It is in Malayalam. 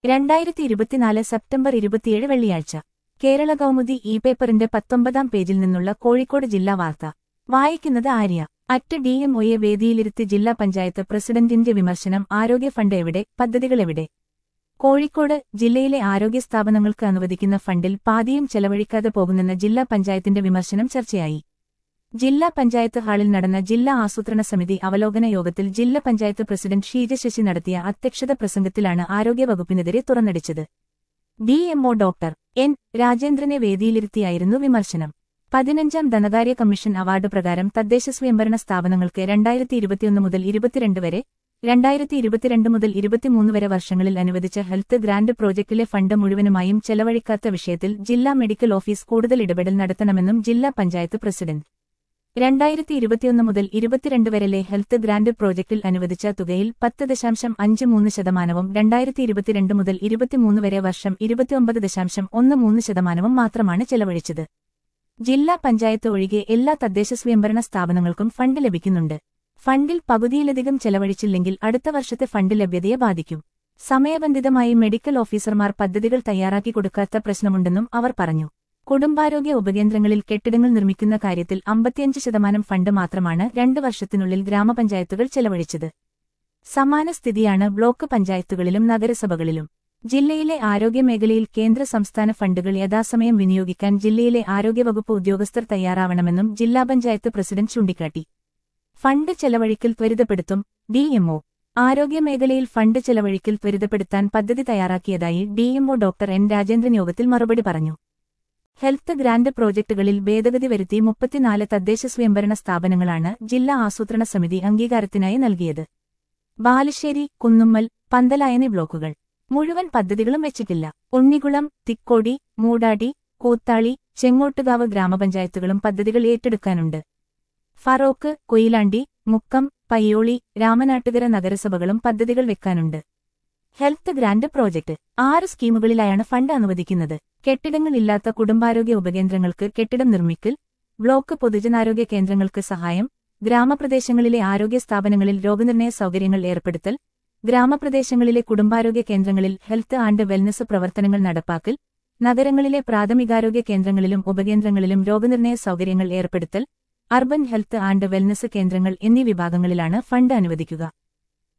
രണ്ടായിരത്തി ഇരുപത്തിനാല് സെപ്റ്റംബർ ഇരുപത്തിയേഴ് വെള്ളിയാഴ്ച കേരള കൗമുദി ഇ പേപ്പറിന്റെ പത്തൊമ്പതാം പേജിൽ നിന്നുള്ള കോഴിക്കോട് ജില്ലാ വാർത്ത വായിക്കുന്നത് ആര്യ അറ്റ് ഡി എം ഒയെ വേദിയിലിരുത്തി ജില്ലാ പഞ്ചായത്ത് പ്രസിഡന്റിന്റെ വിമർശനം ആരോഗ്യ ഫണ്ട് എവിടെ പദ്ധതികളെവിടെ കോഴിക്കോട് ജില്ലയിലെ ആരോഗ്യ സ്ഥാപനങ്ങൾക്ക് അനുവദിക്കുന്ന ഫണ്ടിൽ പാതിയും ചെലവഴിക്കാതെ പോകുന്നെന്ന ജില്ലാ പഞ്ചായത്തിന്റെ വിമർശനം ചർച്ചയായി ജില്ലാ പഞ്ചായത്ത് ഹാളിൽ നടന്ന ജില്ലാ ആസൂത്രണ സമിതി അവലോകന യോഗത്തിൽ ജില്ലാ പഞ്ചായത്ത് പ്രസിഡന്റ് ഷീജ ശശി നടത്തിയ അധ്യക്ഷത പ്രസംഗത്തിലാണ് ആരോഗ്യവകുപ്പിനെതിരെ തുറന്നടിച്ചത് ഡി എംഒ ഡോക്ടർ എൻ രാജേന്ദ്രനെ വേദിയിലിരുത്തിയായിരുന്നു വിമർശനം പതിനഞ്ചാം ധനകാര്യ കമ്മീഷൻ അവാർഡ് പ്രകാരം തദ്ദേശ സ്വയംഭരണ സ്ഥാപനങ്ങൾക്ക് രണ്ടായിരത്തി ഇരുപത്തിയൊന്ന് മുതൽ ഇരുപത്തിരണ്ട് വരെ രണ്ടായിരത്തി ഇരുപത്തിരണ്ട് മുതൽ ഇരുപത്തിമൂന്ന് വരെ വർഷങ്ങളിൽ അനുവദിച്ച ഹെൽത്ത് ഗ്രാന്റ് പ്രോജക്റ്റിലെ ഫണ്ട് മുഴുവനുമായും ചെലവഴിക്കാത്ത വിഷയത്തിൽ ജില്ലാ മെഡിക്കൽ ഓഫീസ് കൂടുതൽ ഇടപെടൽ നടത്തണമെന്നും ജില്ലാ പഞ്ചായത്ത് പ്രസിഡന്റ് രണ്ടായിരത്തി ഇരുപത്തിയൊന്ന് മുതൽ ഇരുപത്തിരണ്ട് വരെലെ ഹെൽത്ത് ഗ്രാന്റ് പ്രോജക്റ്റിൽ അനുവദിച്ച തുകയിൽ പത്ത് ദശാംശം അഞ്ച് മൂന്ന് ശതമാനവും രണ്ടായിരത്തി ഇരുപത്തിരണ്ട് മുതൽ ഇരുപത്തിമൂന്ന് വരെ വർഷം ഇരുപത്തിയൊമ്പത് ദശാംശം ഒന്ന് മൂന്ന് ശതമാനവും മാത്രമാണ് ചെലവഴിച്ചത് ജില്ലാ പഞ്ചായത്ത് ഒഴികെ എല്ലാ തദ്ദേശ സ്വയംഭരണ സ്ഥാപനങ്ങൾക്കും ഫണ്ട് ലഭിക്കുന്നുണ്ട് ഫണ്ടിൽ പകുതിയിലധികം ചെലവഴിച്ചില്ലെങ്കിൽ അടുത്ത വർഷത്തെ ഫണ്ട് ലഭ്യതയെ ബാധിക്കും സമയബന്ധിതമായി മെഡിക്കൽ ഓഫീസർമാർ പദ്ധതികൾ തയ്യാറാക്കി കൊടുക്കാത്ത പ്രശ്നമുണ്ടെന്നും അവർ പറഞ്ഞു കുടുംബാരോഗ്യ ഉപകേന്ദ്രങ്ങളിൽ കെട്ടിടങ്ങൾ നിർമ്മിക്കുന്ന കാര്യത്തിൽ അമ്പത്തിയഞ്ച് ശതമാനം ഫണ്ട് മാത്രമാണ് രണ്ട് വർഷത്തിനുള്ളിൽ ഗ്രാമപഞ്ചായത്തുകൾ ചെലവഴിച്ചത് സമാന സ്ഥിതിയാണ് ബ്ലോക്ക് പഞ്ചായത്തുകളിലും നഗരസഭകളിലും ജില്ലയിലെ ആരോഗ്യമേഖലയിൽ കേന്ദ്ര സംസ്ഥാന ഫണ്ടുകൾ യഥാസമയം വിനിയോഗിക്കാൻ ജില്ലയിലെ ആരോഗ്യവകുപ്പ് ഉദ്യോഗസ്ഥർ തയ്യാറാവണമെന്നും ജില്ലാ പഞ്ചായത്ത് പ്രസിഡന്റ് ചൂണ്ടിക്കാട്ടി ഫണ്ട് ചെലവഴിക്കൽ ത്വരിതപ്പെടുത്തും ഡിഎംഒ ആരോഗ്യമേഖലയിൽ ഫണ്ട് ചെലവഴിക്കൽ ത്വരിതപ്പെടുത്താൻ പദ്ധതി തയ്യാറാക്കിയതായി ഡിഎംഒ ഡോക്ടർ എൻ രാജേന്ദ്രൻ യോഗത്തിൽ മറുപടി പറഞ്ഞു ഹെൽത്ത് ഗ്രാന്റ് പ്രോജക്ടുകളിൽ ഭേദഗതി വരുത്തി മുപ്പത്തിനാല് തദ്ദേശ സ്വയംഭരണ സ്ഥാപനങ്ങളാണ് ജില്ലാ ആസൂത്രണ സമിതി അംഗീകാരത്തിനായി നൽകിയത് ബാലുശ്ശേരി കുന്നുമ്മൽ പന്തലായനി ബ്ലോക്കുകൾ മുഴുവൻ പദ്ധതികളും വെച്ചിട്ടില്ല ഉണ്ണികുളം തിക്കോടി മൂടാടി കൂത്താളി ചെങ്ങോട്ടുകാവ് ഗ്രാമപഞ്ചായത്തുകളും പദ്ധതികൾ ഏറ്റെടുക്കാനുണ്ട് ഫറോക്ക് കൊയിലാണ്ടി മുക്കം പയ്യോളി രാമനാട്ടുകര നഗരസഭകളും പദ്ധതികൾ വെക്കാനുണ്ട് ഹെൽത്ത് ഗ്രാന്റ് പ്രോജക്ട് ആറ് സ്കീമുകളിലായാണ് ഫണ്ട് അനുവദിക്കുന്നത് കെട്ടിടങ്ങളില്ലാത്ത കുടുംബാരോഗ്യ ഉപകേന്ദ്രങ്ങൾക്ക് കെട്ടിടം നിർമ്മിക്കൽ ബ്ലോക്ക് പൊതുജനാരോഗ്യ കേന്ദ്രങ്ങൾക്ക് സഹായം ഗ്രാമപ്രദേശങ്ങളിലെ ആരോഗ്യ സ്ഥാപനങ്ങളിൽ രോഗനിർണയ സൗകര്യങ്ങൾ ഏർപ്പെടുത്തൽ ഗ്രാമപ്രദേശങ്ങളിലെ കുടുംബാരോഗ്യ കേന്ദ്രങ്ങളിൽ ഹെൽത്ത് ആൻഡ് വെൽനസ് പ്രവർത്തനങ്ങൾ നടപ്പാക്കൽ നഗരങ്ങളിലെ പ്രാഥമികാരോഗ്യ കേന്ദ്രങ്ങളിലും ഉപകേന്ദ്രങ്ങളിലും രോഗനിർണയ സൗകര്യങ്ങൾ ഏർപ്പെടുത്തൽ അർബൻ ഹെൽത്ത് ആൻഡ് വെൽനസ് കേന്ദ്രങ്ങൾ എന്നീ വിഭാഗങ്ങളിലാണ് ഫണ്ട് അനുവദിക്കുക